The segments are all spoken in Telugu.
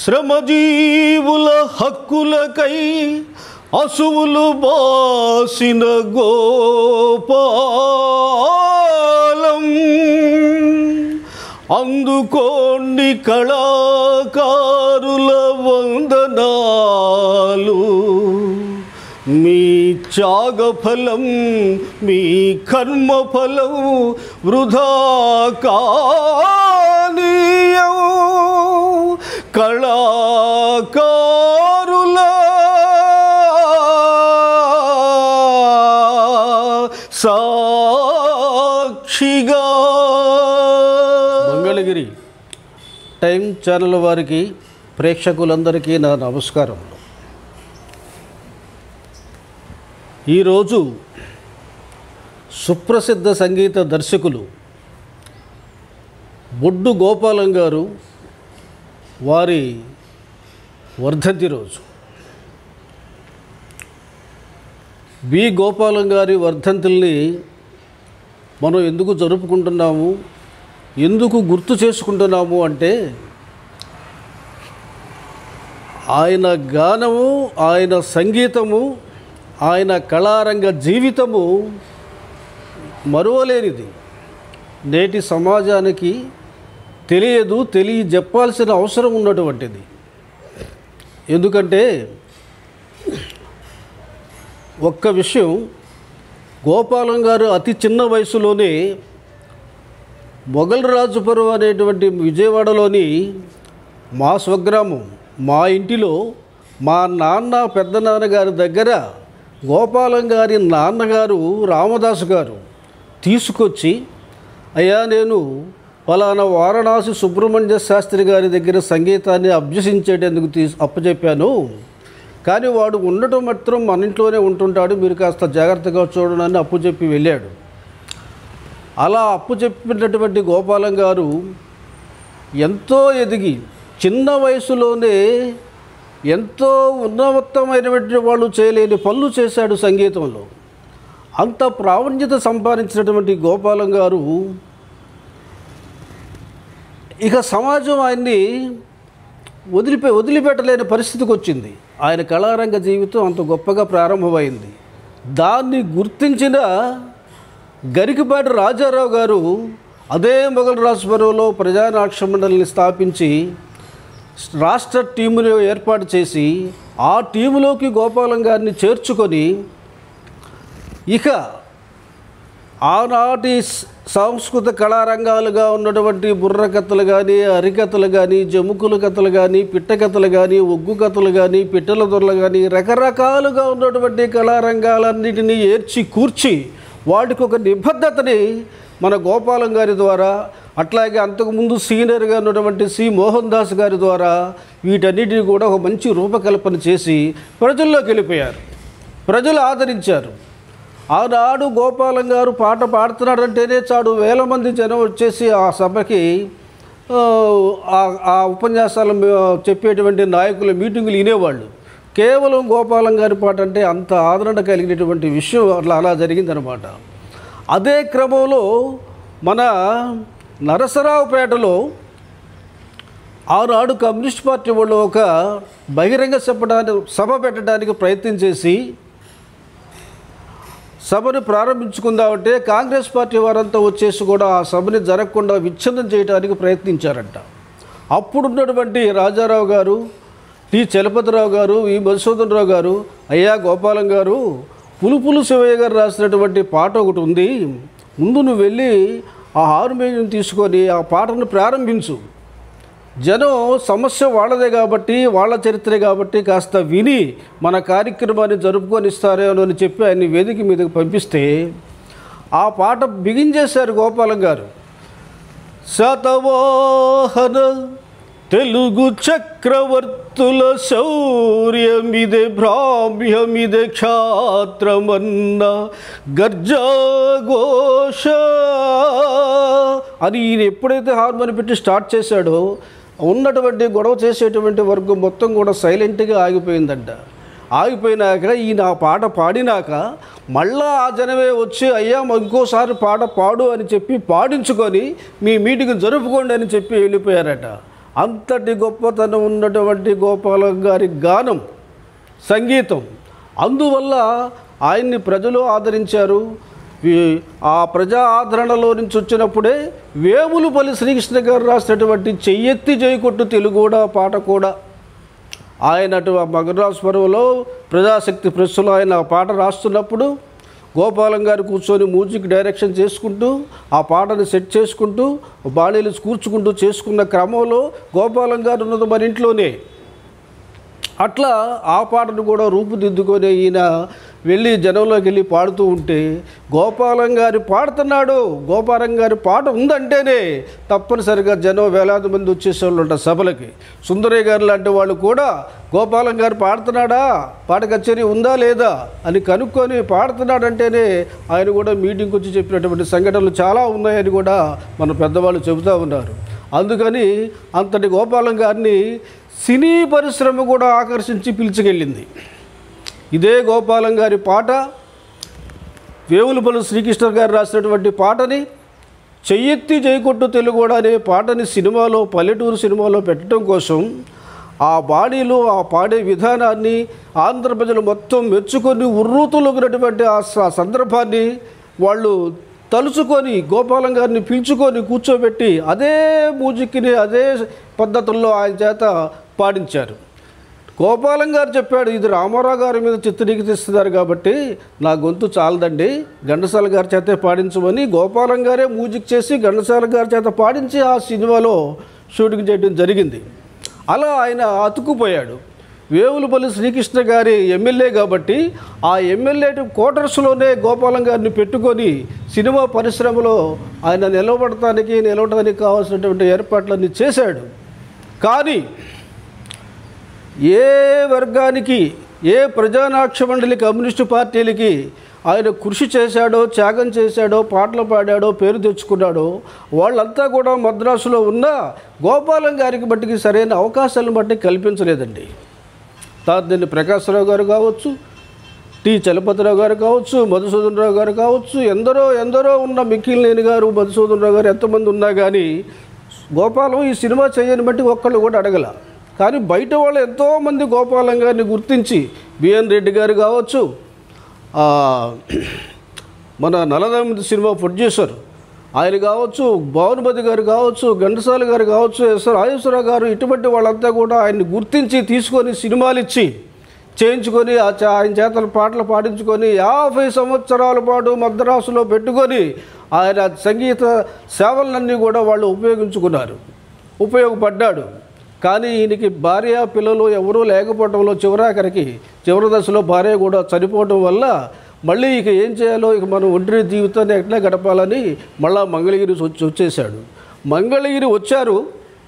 శ్రమజీవుల హక్కులకై అసువులు బాసిన గోపాలం అందుకోండి కళాకారుల వందనాలు మీ త్యాగఫలం మీ కర్మఫలం వృధా కానీయం కళాకారుల సాక్షిగా మంగళగిరి టైం ఛానల్ వారికి ప్రేక్షకులందరికీ నా నమస్కారం ఈరోజు సుప్రసిద్ధ సంగీత దర్శకులు బొడ్డు గోపాలం గారు వారి వర్ధంతి రోజు బి గోపాలం గారి వర్ధంతుల్ని మనం ఎందుకు జరుపుకుంటున్నాము ఎందుకు గుర్తు చేసుకుంటున్నాము అంటే ఆయన గానము ఆయన సంగీతము ఆయన కళారంగ జీవితము మరువలేనిది నేటి సమాజానికి తెలియదు తెలియ చెప్పాల్సిన అవసరం ఉన్నటువంటిది ఎందుకంటే ఒక్క విషయం గోపాలం గారు అతి చిన్న వయసులోనే మొఘల్ రాజుపురం అనేటువంటి విజయవాడలోని మా స్వగ్రామం మా ఇంటిలో మా నాన్న పెద్దనాన్నగారి దగ్గర గోపాలం గారి నాన్నగారు రామదాసు గారు తీసుకొచ్చి అయ్యా నేను ఫలానా వారణాసి సుబ్రహ్మణ్య శాస్త్రి గారి దగ్గర సంగీతాన్ని అభ్యసించేటందుకు తీ అప్పచెప్పాను కానీ వాడు ఉండటం మాత్రం మన ఇంట్లోనే ఉంటుంటాడు మీరు కాస్త జాగ్రత్తగా చూడనని అప్పు చెప్పి వెళ్ళాడు అలా అప్పు చెప్పినటువంటి గోపాలం గారు ఎంతో ఎదిగి చిన్న వయసులోనే ఎంతో ఉన్నతమైనటువంటి వాళ్ళు చేయలేని పనులు చేశాడు సంగీతంలో అంత ప్రావీణ్యత సంపాదించినటువంటి గోపాలం గారు ఇక సమాజం ఆయన్ని వదిలిపె వదిలిపెట్టలేని పరిస్థితికి వచ్చింది ఆయన కళారంగ జీవితం అంత గొప్పగా ప్రారంభమైంది దాన్ని గుర్తించిన గరికపాటి రాజారావు గారు అదే మొఘల్ రాజపురంలో ప్రజానాట్య మండలిని స్థాపించి రాష్ట్ర టీముని ఏర్పాటు చేసి ఆ టీములోకి గోపాలం గారిని చేర్చుకొని ఇక ఆనాటి స- సంస్కృత కళారంగాలుగా ఉన్నటువంటి బుర్ర కథలు కానీ అరికథలు కానీ జముకుల కథలు కానీ పిట్ట కథలు కానీ ఒగ్గు కథలు కానీ పిట్టల దొరలు కానీ రకరకాలుగా ఉన్నటువంటి కళారంగాలన్నిటినీ ఏర్చి కూర్చి వాటికి ఒక నిబద్ధతని మన గోపాలం గారి ద్వారా అట్లాగే అంతకుముందు సీనియర్గా ఉన్నటువంటి సి మోహన్ దాస్ గారి ద్వారా వీటన్నిటిని కూడా ఒక మంచి రూపకల్పన చేసి ప్రజల్లోకి వెళ్ళిపోయారు ప్రజలు ఆదరించారు ఆనాడు గోపాలం గారు పాట పాడుతున్నాడంటేనే చాడు వేల మంది జనం వచ్చేసి ఆ సభకి ఆ, ఆ- ఆ ఉపన్యాసాలు మే- చెప్పేటువంటి నాయకుల మీటింగులు వినేవాళ్ళు కేవలం గోపాలం గారి పాట అంటే అంత ఆదరణ కలిగినటువంటి విషయం అట్లా అలా జరిగిందనమాట అదే క్రమంలో మన నరసరావుపేటలో ఆనాడు కమ్యూనిస్ట్ పార్టీ వాళ్ళు ఒక బహిరంగ చెప్పడానికి సభ పెట్టడానికి ప్రయత్నం చేసి సభను ప్రారంభించుకుందామంటే కాంగ్రెస్ పార్టీ వారంతా వచ్చేసి కూడా ఆ సభని జరగకుండా విచ్ఛిన్నం చేయడానికి ప్రయత్నించారంట అప్పుడున్నటువంటి రాజారావు గారు టి చలపతిరావు గారు వి మధుసూదన్ రావు గారు అయ్యా గోపాలం గారు పులుపులు శివయ్య గారు రాసినటువంటి పాట ఒకటి ఉంది ముందు నువ్వు వెళ్ళి ఆ హార్మోనియం తీసుకొని ఆ పాటను ప్రారంభించు జనం సమస్య వాళ్ళదే కాబట్టి వాళ్ళ చరిత్రే కాబట్టి కాస్త విని మన కార్యక్రమాన్ని జరుపుకొని ఇస్తారేమో అని చెప్పి ఆయన్ని వేదిక మీదకి పంపిస్తే ఆ పాట బిగించేశారు గోపాలం గారు శతవాహన తెలుగు చక్రవర్తుల శౌర్యమిదే భ్రామ్యమిదే క్షాత్రమన్న గర్జఘోష అని ఈయన ఎప్పుడైతే హార్మోని పెట్టి స్టార్ట్ చేశాడో ఉన్నటువంటి గొడవ చేసేటువంటి వర్గం మొత్తం కూడా సైలెంట్గా ఆగిపోయిందంట ఆగిపోయినాక ఈయన ఆ పాట పాడినాక మళ్ళా ఆ జనమే వచ్చి అయ్యా మాకు ఇంకోసారి పాట పాడు అని చెప్పి పాడించుకొని మీ మీటింగ్ జరుపుకోండి అని చెప్పి వెళ్ళిపోయారట అంతటి గొప్పతనం ఉన్నటువంటి గోపాలం గారి గానం సంగీతం అందువల్ల ఆయన్ని ప్రజలు ఆదరించారు ఈ- ఆ ప్రజా ఆదరణలో నుంచి వచ్చినప్పుడే వేములపల్లి శ్రీకృష్ణ గారు రాసినటువంటి చెయ్యెత్తి జయకొట్టు తెలుగు కూడా పాట కూడా ఆయన అటు ఆ మగరాజపురంలో ప్రజాశక్తి ప్రెస్సులో ఆయన ఆ పాట రాస్తున్నప్పుడు గోపాలం గారు కూర్చొని మ్యూజిక్ డైరెక్షన్ చేసుకుంటూ ఆ పాటను సెట్ చేసుకుంటూ బాణీలు కూర్చుకుంటూ చేసుకున్న క్రమంలో గోపాలం గారు ఉన్నది మన ఇంట్లోనే అట్లా ఆ పాటను కూడా రూపుదిద్దుకొని ఈయన వెళ్ళి జనంలోకి వెళ్ళి పాడుతూ ఉంటే గోపాలం గారి పాడుతున్నాడు గోపాలం గారి పాట ఉందంటేనే తప్పనిసరిగా జనం వేలాది మంది వచ్చేసేవాళ్ళు ఉంటారు సభలకి సుందరయ్య గారు లాంటి వాళ్ళు కూడా గోపాలం గారు పాడుతున్నాడా పాట కచేరీ ఉందా లేదా అని కనుక్కొని పాడుతున్నాడంటేనే ఆయన కూడా మీటింగ్కి వచ్చి చెప్పినటువంటి సంఘటనలు చాలా ఉన్నాయని కూడా మన పెద్దవాళ్ళు చెబుతూ ఉన్నారు అందుకని అంతటి గోపాలం గారిని సినీ పరిశ్రమ కూడా ఆకర్షించి పిలిచికెళ్ళింది ఇదే గోపాలం గారి పాట వేవులపల్లి శ్రీకృష్ణ గారు రాసినటువంటి పాటని చెయ్యెత్తి జయకొట్టు తెలుగుడ అనే పాటని సినిమాలో పల్లెటూరు సినిమాలో పెట్టడం కోసం ఆ బాడీలో ఆ పాడే విధానాన్ని ఆంధ్ర ప్రజలు మొత్తం మెచ్చుకొని ఉర్రూతులుగినటువంటి ఆ స- సందర్భాన్ని వాళ్ళు తలుచుకొని గోపాలం గారిని పిలుచుకొని కూర్చోబెట్టి అదే మ్యూజిక్ని అదే పద్ధతుల్లో ఆయన చేత పాడించారు గోపాలం గారు చెప్పాడు ఇది రామారావు గారి మీద చిత్రీకరిస్తున్నారు కాబట్టి నా గొంతు చాలదండి ఘంటసాల గారి చేతే పాడించమని గోపాలం గారే మ్యూజిక్ చేసి ఘంటసాల గారి చేత పాడించి ఆ సినిమాలో షూటింగ్ చేయడం జరిగింది అలా ఆయన అతుక్కుపోయాడు వేవులపల్లి శ్రీకృష్ణ గారి ఎమ్మెల్యే కాబట్టి ఆ ఎమ్మెల్యే క్వార్టర్స్లోనే గోపాలం గారిని పెట్టుకొని సినిమా పరిశ్రమలో ఆయన నిలబడటానికి నిలవడానికి కావాల్సినటువంటి ఏర్పాట్లన్నీ చేశాడు కానీ ఏ వర్గానికి ఏ ప్రజానాక్ష మండలి కమ్యూనిస్టు పార్టీలకి ఆయన కృషి చేశాడో త్యాగం చేశాడో పాటలు పాడాడో పేరు తెచ్చుకున్నాడో వాళ్ళంతా కూడా మద్రాసులో ఉన్న గోపాలం గారికి బట్టికి సరైన అవకాశాలను బట్టి కల్పించలేదండి తాతని ప్రకాశ్రావు గారు కావచ్చు టి చలపతిరావు గారు కావచ్చు మధుసూదన్ రావు గారు కావచ్చు ఎందరో ఎందరో ఉన్న మిక్కిలినేని గారు మధుసూదన్ రావు గారు ఎంతమంది ఉన్నా కానీ గోపాలం ఈ సినిమా చేయని బట్టి ఒక్కళ్ళు కూడా అడగల కానీ బయట వాళ్ళు ఎంతోమంది గోపాలం గారిని గుర్తించి బిఎన్ రెడ్డి గారు కావచ్చు ఆ, మన నలదమ్మిది సినిమా ప్రొడ్యూసర్ ఆయన కావచ్చు భానుమతి గారు కావచ్చు ఘంటసాల గారు కావచ్చు ఎస్ఆర్ రాజేశ్వరరావు గారు ఇటువంటి వాళ్ళంతా కూడా ఆయన్ని గుర్తించి తీసుకొని సినిమాలు ఇచ్చి చేయించుకొని ఆ చ- ఆయన చేతల పాటలు పాడించుకొని యాభై సంవత్సరాల పాటు మద్రాసులో పెట్టుకొని ఆయన సంగీత సేవలన్నీ కూడా వాళ్ళు ఉపయోగించుకున్నారు ఉపయోగపడ్డాడు కానీ ఈయనకి భార్య పిల్లలు ఎవరూ లేకపోవడంలో చివరాఖరికి చివరి దశలో భార్య కూడా చనిపోవడం వల్ల మళ్ళీ ఇక ఏం చేయాలో ఇక మనం ఒంటరి జీవితాన్ని ఎట్లా గడపాలని మళ్ళా మంగళగిరి వచ్చి వచ్చేసాడు మంగళగిరి వచ్చారు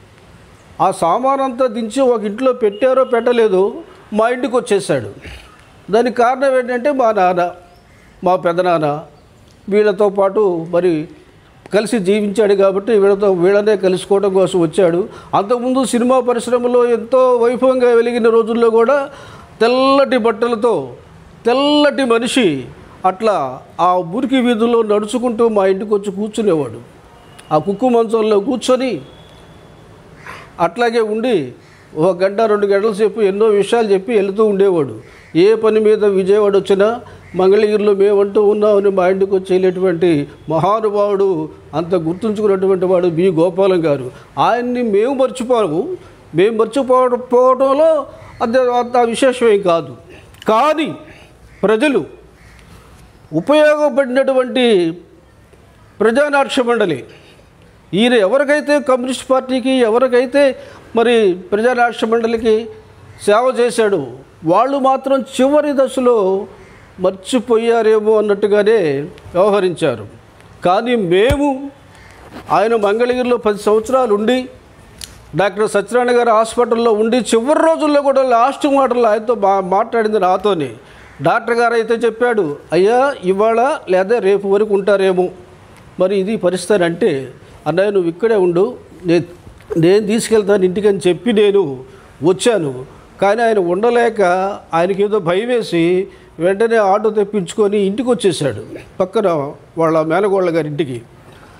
ఆ సామానంతా దించి ఒక ఇంట్లో పెట్టారో పెట్టలేదు మా ఇంటికి వచ్చేసాడు దానికి కారణం ఏంటంటే మా నాన్న మా పెదనాన్న వీళ్ళతో పాటు మరి కలిసి జీవించాడు కాబట్టి వీళ్ళతో వీళ్ళనే కలుసుకోవడం కోసం వచ్చాడు అంతకుముందు సినిమా పరిశ్రమలో ఎంతో వైభవంగా వెలిగిన రోజుల్లో కూడా తెల్లటి బట్టలతో తెల్లటి మనిషి అట్లా ఆ మురికి వీధుల్లో నడుచుకుంటూ మా ఇంటికి వచ్చి కూర్చునేవాడు ఆ కుక్కు మంచంలో కూర్చొని అట్లాగే ఉండి ఒక గంట రెండు గంటల సేపు ఎన్నో విషయాలు చెప్పి వెళుతూ ఉండేవాడు ఏ పని మీద విజయవాడ వచ్చినా మంగళగిరిలో మేమంటూ ఉన్నామని మా ఇంటికి వచ్చి వెళ్ళేటువంటి మహానుభావుడు అంత గుర్తుంచుకున్నటువంటి వాడు బి గోపాలం గారు ఆయన్ని మేము మర్చిపోము మేము మర్చిపోవడం పోవడంలో అది అంత విశేషమేం కాదు కానీ ప్రజలు ఉపయోగపడినటువంటి ప్రజానాట్య మండలి ఈయన ఎవరికైతే కమ్యూనిస్ట్ పార్టీకి ఎవరికైతే మరి ప్రజారాష్ట్ర మండలికి సేవ చేశాడు వాళ్ళు మాత్రం చివరి దశలో మర్చిపోయారేమో అన్నట్టుగానే వ్యవహరించారు కానీ మేము ఆయన మంగళగిరిలో పది సంవత్సరాలు ఉండి డాక్టర్ సత్యనారాయణ గారి హాస్పిటల్లో ఉండి చివరి రోజుల్లో కూడా లాస్ట్ మాటలు ఆయనతో మా మాట్లాడింది నాతోనే డాక్టర్ గారు అయితే చెప్పాడు అయ్యా ఇవాళ లేదా రేపు వరకు ఉంటారేమో మరి ఇది పరిస్థితి అంటే అన్నయ్య నువ్వు ఇక్కడే ఉండు నేను నేను తీసుకెళ్తాను ఇంటికి అని చెప్పి నేను వచ్చాను కానీ ఆయన ఉండలేక ఆయనకి ఏదో భయం వేసి వెంటనే ఆటో తెప్పించుకొని ఇంటికి వచ్చేసాడు పక్కన వాళ్ళ మేనగోళ్ళ గారి ఇంటికి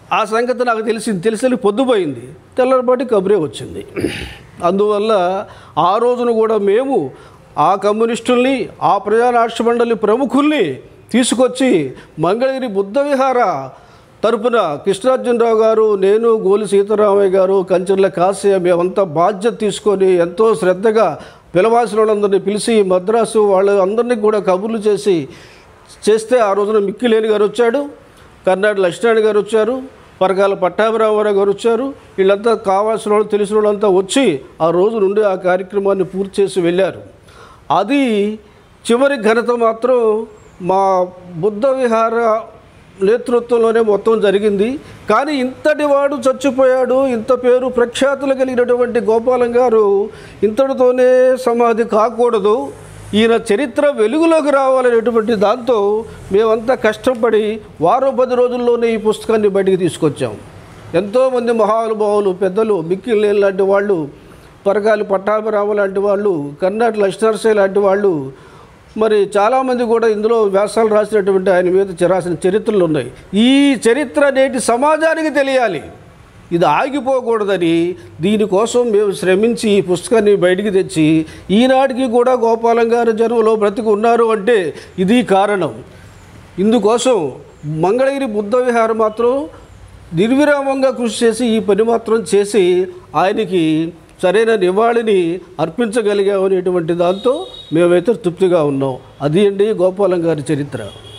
ఆ సంగతి నాకు తెలిసింది తెలిసి పొద్దుపోయింది తెల్లటిపాటి కబురే వచ్చింది అందువల్ల ఆ రోజున కూడా మేము ఆ కమ్యూనిస్టుల్ని ఆ ప్రజారాష్ట్ర మండలి ప్రముఖుల్ని తీసుకొచ్చి మంగళగిరి బుద్ధ విహార తరపున కృష్ణార్జునరావు గారు నేను గోలి సీతారామయ్య గారు కంచెర్ల కాశయ్య మేమంతా బాధ్యత తీసుకొని ఎంతో శ్రద్ధగా పిలవాల్సిన వాళ్ళందరినీ పిలిచి మద్రాసు వాళ్ళ అందరినీ కూడా కబుర్లు చేసి చేస్తే ఆ రోజున మిక్కిలేని గారు వచ్చాడు కర్ణాటక లక్ష్మణ్ గారు వచ్చారు పరకాల పట్టాభిరామారావు గారు వచ్చారు వీళ్ళంతా కావాల్సిన వాళ్ళు తెలిసిన వాళ్ళంతా వచ్చి ఆ రోజు నుండి ఆ కార్యక్రమాన్ని పూర్తి చేసి వెళ్ళారు అది చివరి ఘనత మాత్రం మా బుద్ధ విహార నేతృత్వంలోనే మొత్తం జరిగింది కానీ ఇంతటి వాడు చచ్చిపోయాడు ఇంత పేరు ప్రఖ్యాతులు కలిగినటువంటి గోపాలం గారు ఇంతటితోనే సమాధి కాకూడదు ఈయన చరిత్ర వెలుగులోకి రావాలనేటువంటి దాంతో మేమంతా కష్టపడి వారం పది రోజుల్లోనే ఈ పుస్తకాన్ని బయటికి తీసుకొచ్చాం ఎంతోమంది మహానుభావులు పెద్దలు మిక్కిలేని లాంటి వాళ్ళు పరగాలి పట్టాభిరామ లాంటి వాళ్ళు కర్ణాటక లక్ష్మణరసయ్య లాంటి వాళ్ళు మరి చాలామంది కూడా ఇందులో వ్యాసాలు రాసినటువంటి ఆయన మీద రాసిన చరిత్రలు ఉన్నాయి ఈ చరిత్ర నేటి సమాజానికి తెలియాలి ఇది ఆగిపోకూడదని దీనికోసం మేము శ్రమించి ఈ పుస్తకాన్ని బయటికి తెచ్చి ఈనాటికి కూడా గోపాలం గారు జన్మలో బ్రతికి ఉన్నారు అంటే ఇది కారణం ఇందుకోసం మంగళగిరి బుద్ధ విహారం మాత్రం నిర్విరామంగా కృషి చేసి ఈ పని మాత్రం చేసి ఆయనకి సరైన నివాళిని అర్పించగలిగామనేటువంటి దాంతో మేమైతే తృప్తిగా ఉన్నాం అది అండి గోపాలం గారి చరిత్ర